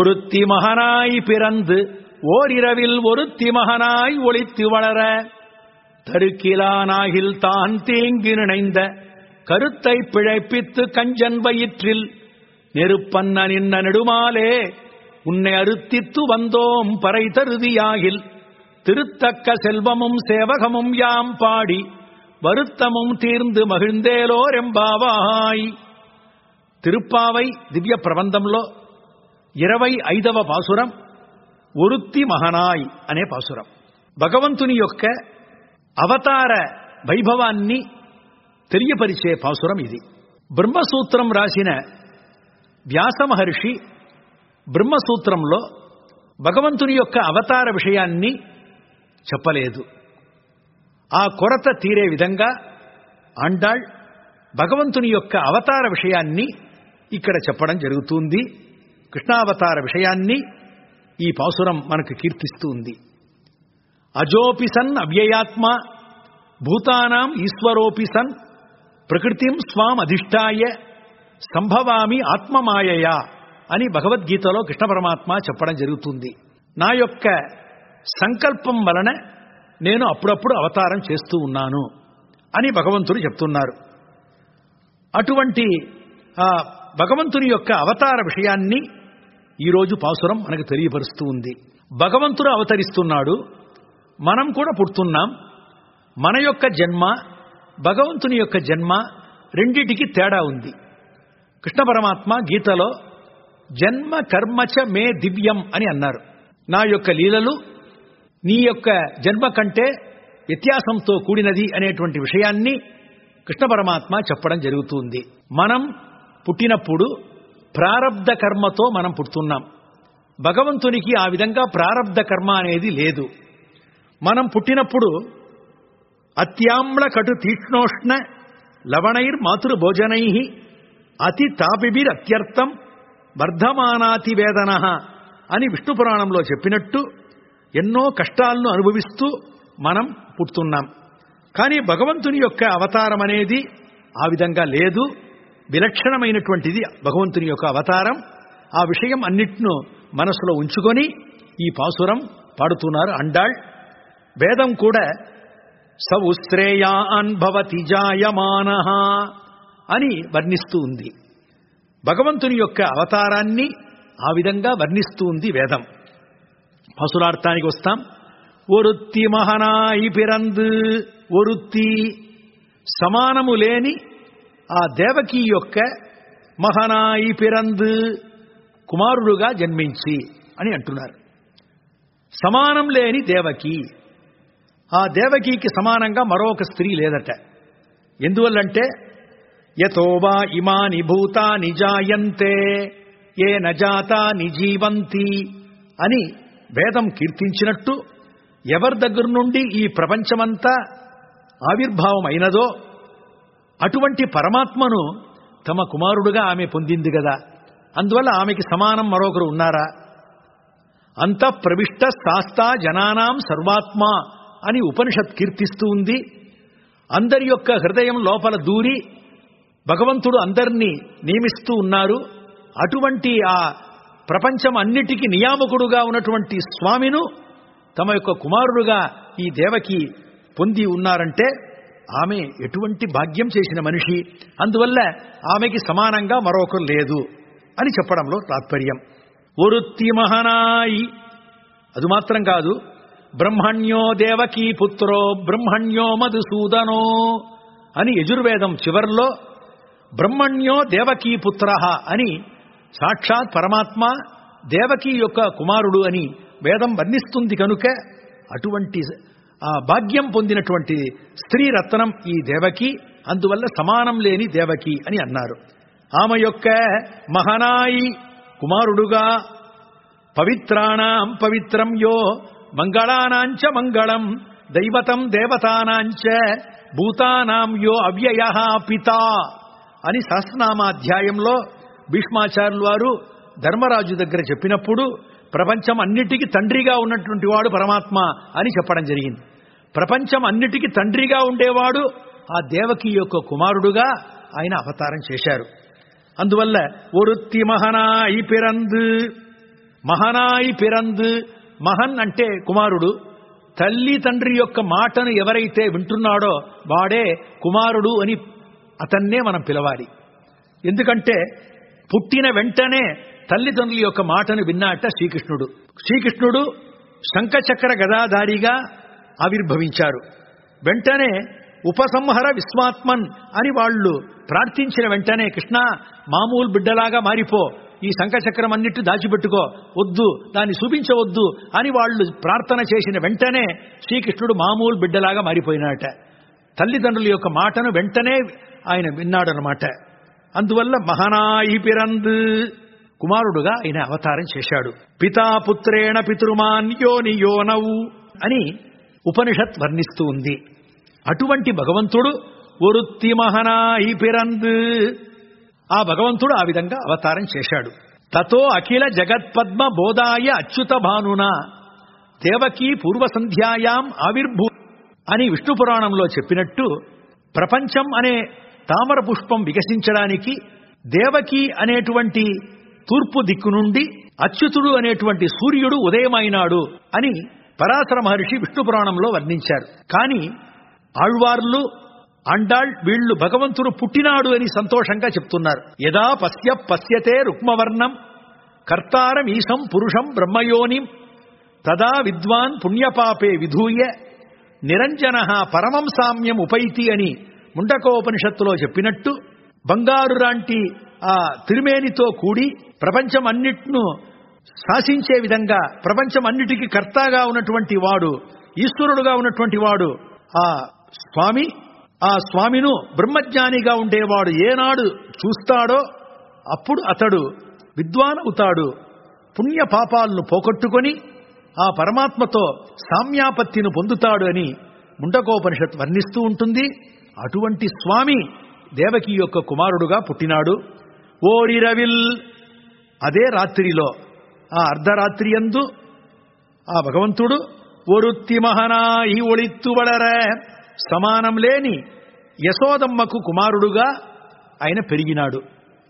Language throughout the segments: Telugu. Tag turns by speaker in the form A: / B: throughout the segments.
A: ஒருத்தி மகனாய் பிறந்து ஓரிரவில் ஒருத்தி மகனாய் ஒளித்து வளர தருக்கிலானாகில் தான் தேங்கி நினைந்த கருத்தை பிழைப்பித்து கஞ்சன் வயிற்றில் நெருப்பன்ன நின்ன நெடுமாலே உன்னை அறுத்தித்து வந்தோம் பறை தருதியாகில் திருத்தக்க செல்வமும் சேவகமும் யாம் பாடி வருத்தமும் தீர்ந்து మహిళేలోరెంబావాయ్ తిరుప్పావై దివ్య ప్రబంధంలో ఇరవై ఐదవ పాసురం ఒరుత్తి మహనాయ్ అనే పాసురం భగవంతుని యొక్క అవతార వైభవాన్ని తెలియపరిచే పాసురం ఇది బ్రహ్మసూత్రం రాసిన వ్యాస మహర్షి బ్రహ్మసూత్రంలో భగవంతుని యొక్క అవతార విషయాన్ని చెప్పలేదు ఆ కొరత తీరే విధంగా ఆండాళ్ భగవంతుని యొక్క అవతార విషయాన్ని ఇక్కడ చెప్పడం జరుగుతుంది కృష్ణావతార విషయాన్ని ఈ పాసురం మనకు కీర్తిస్తూ ఉంది అజోపిసన్ అవ్యయాత్మ భూతానాం ఈశ్వరోపిసన్ ప్రకృతిం స్వాం అధిష్టాయ సంభవామి ఆత్మమాయయా అని భగవద్గీతలో కృష్ణ పరమాత్మ చెప్పడం జరుగుతుంది నా యొక్క సంకల్పం వలన నేను అప్పుడప్పుడు అవతారం చేస్తూ ఉన్నాను అని భగవంతుడు చెప్తున్నారు అటువంటి ఆ భగవంతుని యొక్క అవతార విషయాన్ని ఈరోజు పాసురం మనకు తెలియపరుస్తూ ఉంది భగవంతుడు అవతరిస్తున్నాడు మనం కూడా పుడుతున్నాం మన యొక్క జన్మ భగవంతుని యొక్క జన్మ రెండిటికి తేడా ఉంది కృష్ణ పరమాత్మ గీతలో జన్మ కర్మచ మే దివ్యం అని అన్నారు నా యొక్క లీలలు నీ యొక్క జన్మ కంటే వ్యత్యాసంతో కూడినది అనేటువంటి విషయాన్ని కృష్ణ పరమాత్మ చెప్పడం జరుగుతుంది మనం పుట్టినప్పుడు ప్రారబ్ధ కర్మతో మనం పుడుతున్నాం భగవంతునికి ఆ విధంగా ప్రారబ్ధ కర్మ అనేది లేదు మనం పుట్టినప్పుడు అత్యామ్ల కటు తీక్ష్ణోష్ణ లవణైర్ మాతృ భోజనై అతి తాపిబిర్ అత్యర్థం వర్ధమానాతి వేదన అని విష్ణు పురాణంలో చెప్పినట్టు ఎన్నో కష్టాలను అనుభవిస్తూ మనం పుట్టున్నాం కానీ భగవంతుని యొక్క అవతారం అనేది ఆ విధంగా లేదు విలక్షణమైనటువంటిది భగవంతుని యొక్క అవతారం ఆ విషయం అన్నిట్ను మనసులో ఉంచుకొని ఈ పాసురం పాడుతున్నారు అండాళ్ వేదం కూడా సౌశ్రేయాన్ భవతి జాయమాన అని వర్ణిస్తూ ఉంది భగవంతుని యొక్క అవతారాన్ని ఆ విధంగా వర్ణిస్తూ ఉంది వేదం పసురార్థానికి వస్తాం ఒరుత్తి మహనాయి పిరందు ఒరుత్తి సమానము లేని ఆ దేవకి యొక్క మహనాయి పిరందు కుమారుడుగా జన్మించి అని అంటున్నారు సమానం లేని దేవకి ఆ దేవకీకి సమానంగా మరొక స్త్రీ లేదట ఎందువల్లంటే యతోవా ఇమాని భూతాని జాయంతే ఏ నజాతా నిజీవంతి అని వేదం కీర్తించినట్టు ఎవరి దగ్గర నుండి ఈ ప్రపంచమంతా ఆవిర్భావం అయినదో అటువంటి పరమాత్మను తమ కుమారుడుగా ఆమె పొందింది కదా అందువల్ల ఆమెకి సమానం మరొకరు ఉన్నారా అంత ప్రవిష్ట శాస్తా జనానాం సర్వాత్మ అని ఉపనిషత్ కీర్తిస్తూ ఉంది అందరి యొక్క హృదయం లోపల దూరి భగవంతుడు అందరినీ నియమిస్తూ ఉన్నారు అటువంటి ఆ ప్రపంచం అన్నిటికీ నియామకుడుగా ఉన్నటువంటి స్వామిను తమ యొక్క కుమారుడుగా ఈ దేవకి పొంది ఉన్నారంటే ఆమె ఎటువంటి భాగ్యం చేసిన మనిషి అందువల్ల ఆమెకి సమానంగా మరొకరు లేదు అని చెప్పడంలో తాత్పర్యం ఒరుత్తి మహనాయి అది మాత్రం కాదు బ్రహ్మణ్యో దేవకీ పుత్రో బ్రహ్మణ్యో మధుసూదనో అని యజుర్వేదం చివర్లో బ్రహ్మణ్యో దేవకీ పుత్ర అని సాక్షాత్ పరమాత్మ దేవకీ యొక్క కుమారుడు అని వేదం వర్ణిస్తుంది కనుక అటువంటి ఆ భాగ్యం పొందినటువంటి స్త్రీ రత్నం ఈ దేవకి అందువల్ల సమానం లేని దేవకి అని అన్నారు ఆమె యొక్క మహనాయి కుమారుడుగా పవిత్రాణం పవిత్రం యో మంగళానాంచ మంగళం దైవతం దేవతానాంచ భూతానాం యో అవ్యయ పిత అని సహస్రనామాధ్యాయంలో భీష్మాచార్యులు వారు ధర్మరాజు దగ్గర చెప్పినప్పుడు ప్రపంచం అన్నిటికీ తండ్రిగా ఉన్నటువంటి వాడు పరమాత్మ అని చెప్పడం జరిగింది ప్రపంచం అన్నిటికీ తండ్రిగా ఉండేవాడు ఆ దేవకి యొక్క కుమారుడుగా ఆయన అవతారం చేశారు అందువల్ల ఒరుత్తి మహనాయి పిరందు మహనాయి పిరంద్ మహన్ అంటే కుమారుడు తల్లి తండ్రి యొక్క మాటను ఎవరైతే వింటున్నాడో వాడే కుమారుడు అని అతన్నే మనం పిలవాలి ఎందుకంటే పుట్టిన వెంటనే తల్లిదండ్రుల యొక్క మాటను విన్నాట శ్రీకృష్ణుడు శ్రీకృష్ణుడు శంఖచక్ర గదాధారిగా ఆవిర్భవించారు వెంటనే ఉపసంహర విశ్వాత్మన్ అని వాళ్ళు ప్రార్థించిన వెంటనే కృష్ణ మామూలు బిడ్డలాగా మారిపో ఈ శంఖచక్రం అన్నిటి దాచిపెట్టుకో వద్దు దాన్ని చూపించవద్దు అని వాళ్ళు ప్రార్థన చేసిన వెంటనే శ్రీకృష్ణుడు మామూలు బిడ్డలాగా మారిపోయినాట తల్లిదండ్రుల యొక్క మాటను వెంటనే ఆయన విన్నాడనమాట అందువల్ల మహనాయి పిరంద్ కుమారుడుగా ఆయన అవతారం చేశాడు పితాపుత్రేణ పితృమాన్ యోని యోనవు అని ఉపనిషత్ వర్ణిస్తూ ఉంది అటువంటి భగవంతుడు ఒరుత్తి మహనాయి పిరంద్ ఆ భగవంతుడు ఆ విధంగా అవతారం చేశాడు తతో అఖిల జగత్పద్మ బోధాయ అచ్యుత భానున దేవకీ పూర్వ సంధ్యాయాం ఆవిర్భూ అని విష్ణు పురాణంలో చెప్పినట్టు ప్రపంచం అనే తామర పుష్పం వికసించడానికి దేవకి అనేటువంటి తూర్పు దిక్కు నుండి అచ్యుతుడు అనేటువంటి సూర్యుడు ఉదయమైనాడు అని పరాశర మహర్షి విష్ణు పురాణంలో వర్ణించారు కానీ ఆళ్వార్లు అండాళ్ వీళ్ళు భగవంతుడు పుట్టినాడు అని సంతోషంగా చెప్తున్నారు యదా పశ్య పశ్యతే రుక్మవర్ణం కర్తారం ఈశం పురుషం బ్రహ్మయోనిం తదా విద్వాన్ పుణ్యపాపే విధూయ నిరంజన పరమం సామ్యం ఉపైతి అని ముండకోపనిషత్తులో చెప్పినట్టు బంగారు లాంటి ఆ తిరుమేనితో కూడి ప్రపంచం అన్నిట్ను శాసించే విధంగా ప్రపంచం అన్నిటికీ కర్తగా ఉన్నటువంటి వాడు ఈశ్వరుడుగా ఉన్నటువంటి వాడు ఆ స్వామి ఆ స్వామిను బ్రహ్మజ్ఞానిగా ఉండేవాడు ఏనాడు చూస్తాడో అప్పుడు అతడు విద్వాన్ అవుతాడు పుణ్య పాపాలను పోగొట్టుకొని ఆ పరమాత్మతో సామ్యాపత్తిని పొందుతాడు అని ముండకోపనిషత్ వర్ణిస్తూ ఉంటుంది అటువంటి స్వామి దేవకి యొక్క కుమారుడుగా పుట్టినాడు ఓరిరవిల్ అదే రాత్రిలో ఆ అర్ధరాత్రి యందు ఆ భగవంతుడు ఒరుత్తి మహనాయి ఒళిత్తుబడర సమానం లేని యశోదమ్మకు కుమారుడుగా ఆయన పెరిగినాడు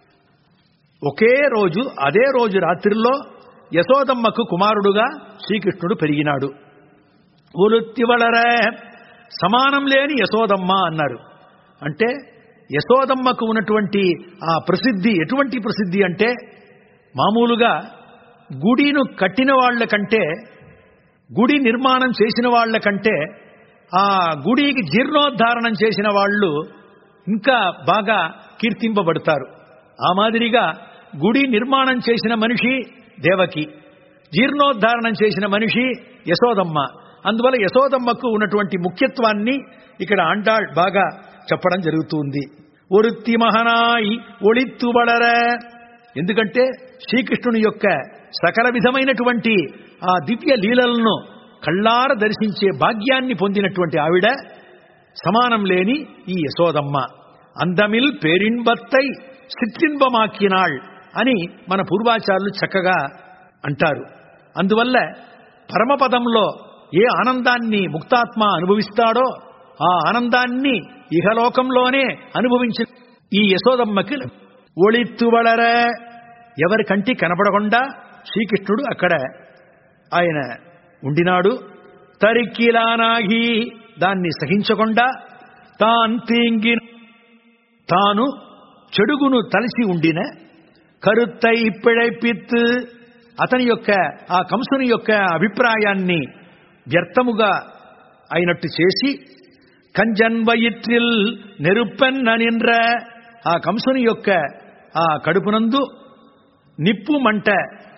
A: ఒకే రోజు అదే రోజు రాత్రిలో యశోదమ్మకు కుమారుడుగా శ్రీకృష్ణుడు పెరిగినాడు ఒలుత్తివళర సమానం లేని యశోదమ్మ అన్నారు అంటే యశోదమ్మకు ఉన్నటువంటి ఆ ప్రసిద్ధి ఎటువంటి ప్రసిద్ధి అంటే మామూలుగా గుడిను కట్టిన వాళ్ళ కంటే గుడి నిర్మాణం చేసిన వాళ్ళ కంటే ఆ గుడికి జీర్ణోద్ధారణం చేసిన వాళ్ళు ఇంకా బాగా కీర్తింపబడతారు ఆ మాదిరిగా గుడి నిర్మాణం చేసిన మనిషి దేవకి జీర్ణోద్ధారణం చేసిన మనిషి యశోదమ్మ అందువల్ల యశోదమ్మకు ఉన్నటువంటి ముఖ్యత్వాన్ని ఇక్కడ ఆండాళ్ బాగా చెప్పడం జరుగుతుంది ఒరుత్తి మహనాయి ఒళిత్తుబడర ఎందుకంటే శ్రీకృష్ణుని యొక్క సకల విధమైనటువంటి ఆ దివ్య లీలలను కళ్ళార దర్శించే భాగ్యాన్ని పొందినటువంటి ఆవిడ సమానం లేని ఈ యశోదమ్మ అందమిల్ పేరింబత్తై సిట్టింబమాకినాళ్ అని మన పూర్వాచారులు చక్కగా అంటారు అందువల్ల పరమపదంలో ఏ ఆనందాన్ని ముక్తాత్మ అనుభవిస్తాడో ఆ ఆనందాన్ని ఇహలోకంలోనే అనుభవించిన ఈ యశోదమ్మకి ఒళిత్తువళర ఎవరి కంటి కనపడకుండా శ్రీకృష్ణుడు అక్కడ ఆయన ఉండినాడు తరిక్కిలానాగి దాన్ని సహించకుండా తాన్ తీంగి తాను చెడుగును తలసి ఉండిన కరుత్తై పిழைపిత్ అతని యొక్క ఆ కంసుని యొక్క అభిప్రాయాన్ని వ్యర్థముగా అయినట్టు చేసి కంజన్వయిత్రిల్ నెరుపెన్న నిండ్ర ఆ కంసుని యొక్క ఆ కడుపునందు నిప్పు మంట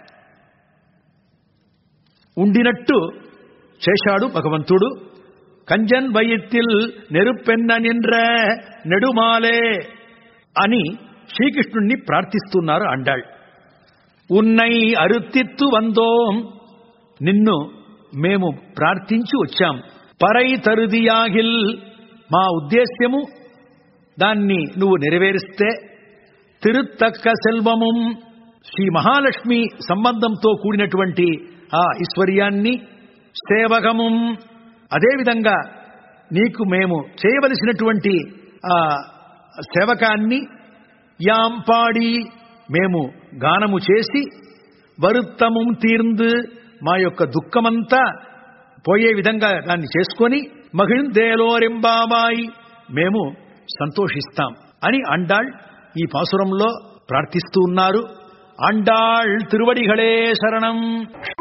A: ఉండినట్టు చేశాడు భగవంతుడు కంజన్ వయిత్తిల్ నెరుపెన్న నిండ్ర నెడుమాలే అని శ్రీకృష్ణుణ్ణి ప్రార్థిస్తున్నారు అండాళ్ ఉన్నై అరుత్తిత్తు వందోం నిన్ను మేము ప్రార్థించి వచ్చాం పరై తరుదియాగిల్ మా ఉద్దేశ్యము దాన్ని నువ్వు నెరవేరిస్తే తిరుత్తక్క సెల్వము శ్రీ మహాలక్ష్మి సంబంధంతో కూడినటువంటి ఆ ఐశ్వర్యాన్ని సేవకము అదేవిధంగా నీకు మేము చేయవలసినటువంటి ఆ సేవకాన్ని యాంపాడి మేము గానము చేసి వరుత్తము తీర్ந்து మా యొక్క దుఃఖమంతా పోయే విధంగా దాన్ని చేసుకొని మహిళందేలోరెంబామాయి మేము సంతోషిస్తాం అని అండాళ్ ఈ పాసురంలో ప్రార్థిస్తూ ఉన్నారు అండాళ్ తిరువడిகளே శరణం